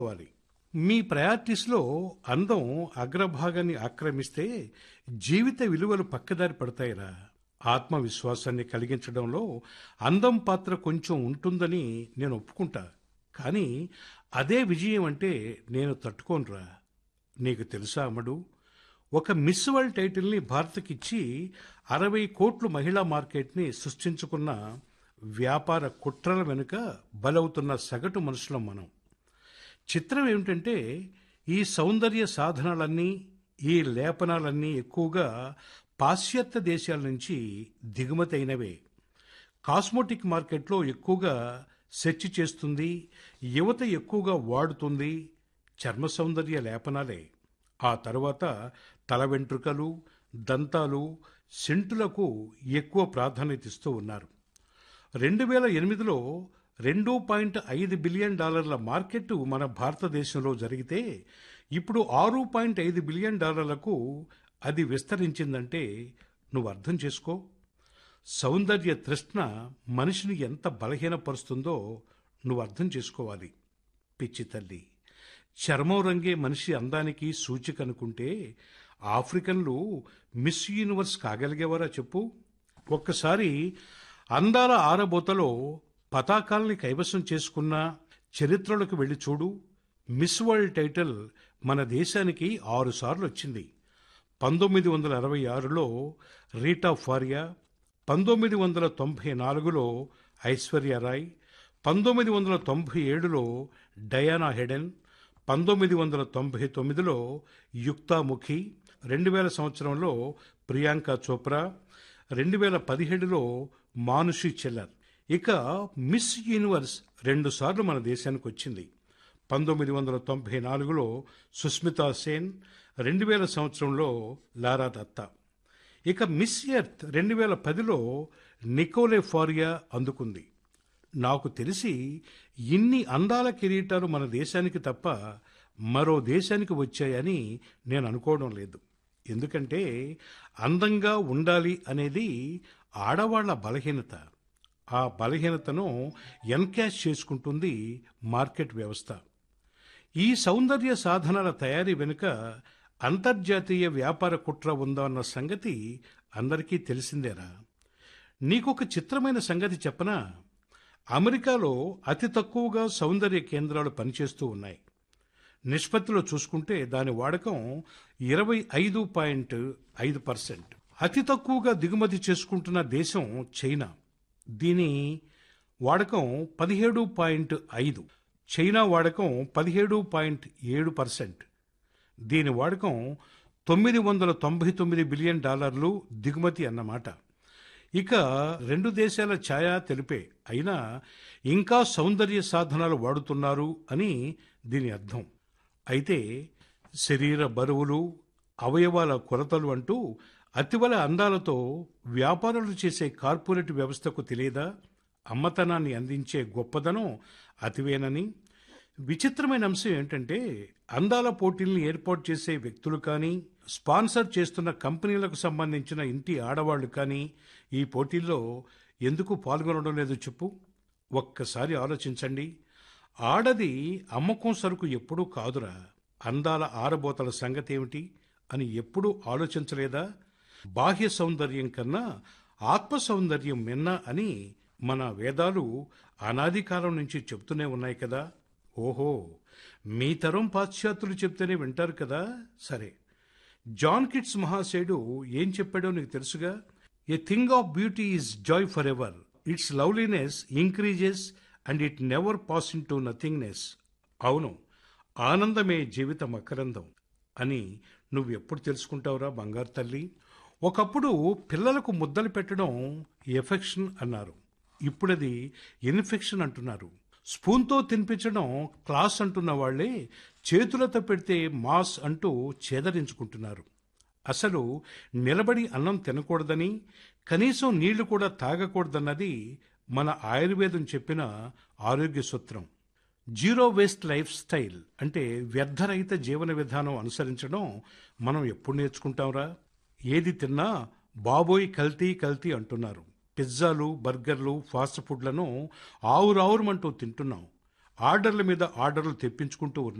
చేసుకోవాలి మీ ప్రయారిటీస్లో అందం అగ్రభాగాన్ని ఆక్రమిస్తే జీవిత విలువలు పక్కదారి పడతాయిరా ఆత్మవిశ్వాసాన్ని కలిగించడంలో అందం పాత్ర కొంచెం ఉంటుందని నేను ఒప్పుకుంటా కానీ అదే విజయం అంటే నేను తట్టుకోనురా నీకు తెలుసా అమ్మడు ఒక మిస్ వరల్డ్ టైటిల్ని భారత్కిచ్చి అరవై కోట్లు మహిళా మార్కెట్ని సృష్టించుకున్న వ్యాపార కుట్రల వెనుక బలవుతున్న సగటు మనుషులం మనం చిత్రం ఏమిటంటే ఈ సౌందర్య సాధనాలన్నీ ఈ లేపనాలన్నీ ఎక్కువగా పాశ్చాత్య దేశాల నుంచి దిగుమతి అయినవే కాస్మోటిక్ మార్కెట్లో ఎక్కువగా సెర్చ్ చేస్తుంది యువత ఎక్కువగా వాడుతుంది చర్మ సౌందర్య లేపనాలే ఆ తర్వాత తల వెంట్రుకలు దంతాలు సెంటులకు ఎక్కువ ప్రాధాన్యత ఇస్తూ ఉన్నారు రెండు వేల ఎనిమిదిలో రెండు పాయింట్ ఐదు బిలియన్ డాలర్ల మార్కెట్ మన భారతదేశంలో జరిగితే ఇప్పుడు ఆరు పాయింట్ ఐదు బిలియన్ డాలర్లకు అది విస్తరించిందంటే నువ్వు అర్థం చేసుకో సౌందర్య తృష్ణ మనిషిని ఎంత బలహీనపరుస్తుందో నువ్వు అర్థం చేసుకోవాలి పిచ్చి తల్లి చర్మం రంగే మనిషి అందానికి సూచిక అనుకుంటే ఆఫ్రికన్లు మిస్ యూనివర్స్ కాగలిగేవారా చెప్పు ఒక్కసారి అందాల ఆరబోతలో పతాకాల్ని కైవసం చేసుకున్న చరిత్రలకు వెళ్ళి చూడు మిస్ వరల్డ్ టైటిల్ మన దేశానికి ఆరుసార్లు వచ్చింది పంతొమ్మిది వందల అరవై ఆరులో రీటా ఫారియా పంతొమ్మిది వందల తొంభై నాలుగులో ఐశ్వర్యరాయ్ పంతొమ్మిది వందల తొంభై ఏడులో డయానా హెడెన్ పంతొమ్మిది వందల తొంభై తొమ్మిదిలో యుక్తాముఖి రెండు వేల సంవత్సరంలో ప్రియాంక చోప్రా రెండు వేల పదిహేడులో మానుషి చెల్లర్ ఇక మిస్ యూనివర్స్ రెండుసార్లు మన దేశానికి వచ్చింది పంతొమ్మిది వందల తొంభై నాలుగులో సుస్మితా సేన్ రెండు వేల సంవత్సరంలో లారా దత్తా ఇక మిస్ ఎర్త్ రెండు వేల పదిలో నికోలే ఫారియా అందుకుంది నాకు తెలిసి ఇన్ని అందాల కిరీటాలు మన దేశానికి తప్ప మరో దేశానికి వచ్చాయని నేను అనుకోవడం లేదు ఎందుకంటే అందంగా ఉండాలి అనేది ఆడవాళ్ల బలహీనత ఆ బలహీనతను ఎన్కాష్ చేసుకుంటుంది మార్కెట్ వ్యవస్థ ఈ సౌందర్య సాధనాల తయారీ వెనుక అంతర్జాతీయ వ్యాపార కుట్ర ఉందా అన్న సంగతి అందరికీ తెలిసిందేరా నీకొక చిత్రమైన సంగతి చెప్పనా అమెరికాలో అతి తక్కువగా సౌందర్య కేంద్రాలు పనిచేస్తూ ఉన్నాయి నిష్పత్తిలో చూసుకుంటే దాని వాడకం ఇరవై ఐదు పాయింట్ ఐదు పర్సెంట్ అతి తక్కువగా దిగుమతి చేసుకుంటున్న దేశం చైనా దీని వాడకం పదిహేడు పాయింట్ ఐదు చైనా వాడకం పదిహేడు పాయింట్ ఏడు పర్సెంట్ దీని వాడకం తొమ్మిది వందల తొంభై తొమ్మిది బిలియన్ డాలర్లు దిగుమతి అన్నమాట ఇక రెండు దేశాల ఛాయ తెలిపే అయినా ఇంకా సౌందర్య సాధనాలు వాడుతున్నారు అని దీని అర్థం అయితే శరీర బరువులు అవయవాల కొరతలు అంటూ అతివల అందాలతో వ్యాపారాలు చేసే కార్పొరేట్ వ్యవస్థకు తెలియదా అమ్మతనాన్ని అందించే గొప్పదనం అతివేనని విచిత్రమైన అంశం ఏంటంటే అందాల పోటీల్ని ఏర్పాటు చేసే వ్యక్తులు కానీ స్పాన్సర్ చేస్తున్న కంపెనీలకు సంబంధించిన ఇంటి ఆడవాళ్లు కానీ ఈ పోటీల్లో ఎందుకు పాల్గొనడం లేదు చెప్పు ఒక్కసారి ఆలోచించండి ఆడది అమ్మకం సరుకు ఎప్పుడూ కాదురా అందాల ఆరబోతల సంగతి ఏమిటి అని ఎప్పుడూ ఆలోచించలేదా బాహ్య సౌందర్యం కన్నా ఆత్మ సౌందర్యం మిన్న అని మన వేదాలు అనాది కాలం నుంచి చెప్తూనే ఉన్నాయి కదా ఓహో మీ తరం పాశ్చాత్యులు చెప్తేనే వింటారు కదా సరే జాన్ కిట్స్ మహాశయుడు ఏం చెప్పాడో నీకు తెలుసుగా a thing of beauty is joy forever its loveliness increases and it never pass into nothingness అవును ఆనందమే జీవిత మకరందం అని నువ్వు ఎప్పుడు తెలుసుకుంటావురా బంగారు తల్లి ఒకప్పుడు పిల్లలకు ముద్దలు పెట్టడం ఎఫెక్షన్ అన్నారు ఇప్పుడది ఇన్ఫెక్షన్ అంటున్నారు స్పూన్తో తినిపించడం క్లాస్ అంటున్న వాళ్లే చేతులతో పెడితే మాస్ అంటూ చేదరించుకుంటున్నారు అసలు నిలబడి అన్నం తినకూడదని కనీసం నీళ్లు కూడా తాగకూడదన్నది మన ఆయుర్వేదం చెప్పిన ఆరోగ్య సూత్రం జీరో వేస్ట్ లైఫ్ స్టైల్ అంటే వ్యర్థరహిత జీవన విధానం అనుసరించడం మనం ఎప్పుడు నేర్చుకుంటాంరా ఏది తిన్నా బాబోయ్ కల్తీ కల్తీ అంటున్నారు పిజ్జాలు బర్గర్లు ఫాస్ట్ ఫుడ్లను ఆవురావురమంటూ తింటున్నాం ఆర్డర్ల మీద ఆర్డర్లు తెప్పించుకుంటూ